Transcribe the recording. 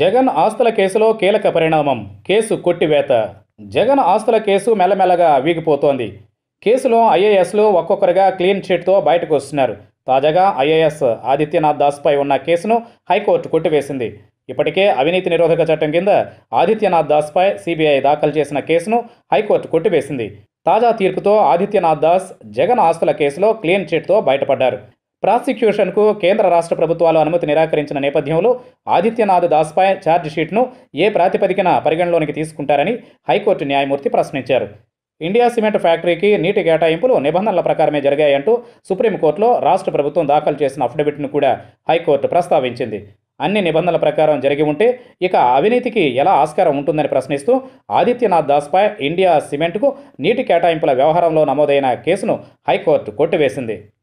జగన్ ఆస్తుల కేసులో కీలక పరిణామం కేసు కొట్టివేత జగన్ ఆస్తుల కేసు మెల్లమెల్లగా వీగిపోతోంది కేసులో ఐఏఎస్లు ఒక్కొక్కరుగా క్లీన్ చిట్తో బయటకు వస్తున్నారు తాజాగా ఐఏఎస్ ఆదిత్యనాథ్ దాస్పై ఉన్న కేసును హైకోర్టు కొట్టివేసింది ఇప్పటికే అవినీతి నిరోధక చట్టం కింద ఆదిత్యనాథ్ దాస్పై సిబిఐ దాఖలు చేసిన కేసును హైకోర్టు కొట్టివేసింది తాజా తీర్పుతో ఆదిత్యనాథ్ దాస్ జగన్ ఆస్తుల కేసులో క్లీన్ చిట్తో బయటపడ్డారు ప్రాసిక్యూషన్కు కేంద్ర రాష్ట్ర ప్రభుత్వాలు అనుమతి నిరాకరించిన నేపథ్యంలో ఆదిత్యనాథ్ దాస్పై ఛార్జ్ షీట్ను ఏ ప్రాతిపదికన పరిగణలోనికి తీసుకుంటారని హైకోర్టు న్యాయమూర్తి ప్రశ్నించారు ఇండియా సిమెంట్ ఫ్యాక్టరీకి నీటి కేటాయింపులు నిబంధనల ప్రకారమే జరిగాయంటూ సుప్రీంకోర్టులో రాష్ట్ర ప్రభుత్వం దాఖలు చేసిన అఫిడవిట్ను కూడా హైకోర్టు ప్రస్తావించింది అన్ని నిబంధనల ప్రకారం జరిగి ఉంటే ఇక అవినీతికి ఎలా ఆస్కారం ఉంటుందని ప్రశ్నిస్తూ ఆదిత్యనాథ్ దాస్పై ఇండియా సిమెంట్కు నీటి కేటాయింపుల వ్యవహారంలో నమోదైన కేసును హైకోర్టు కొట్టివేసింది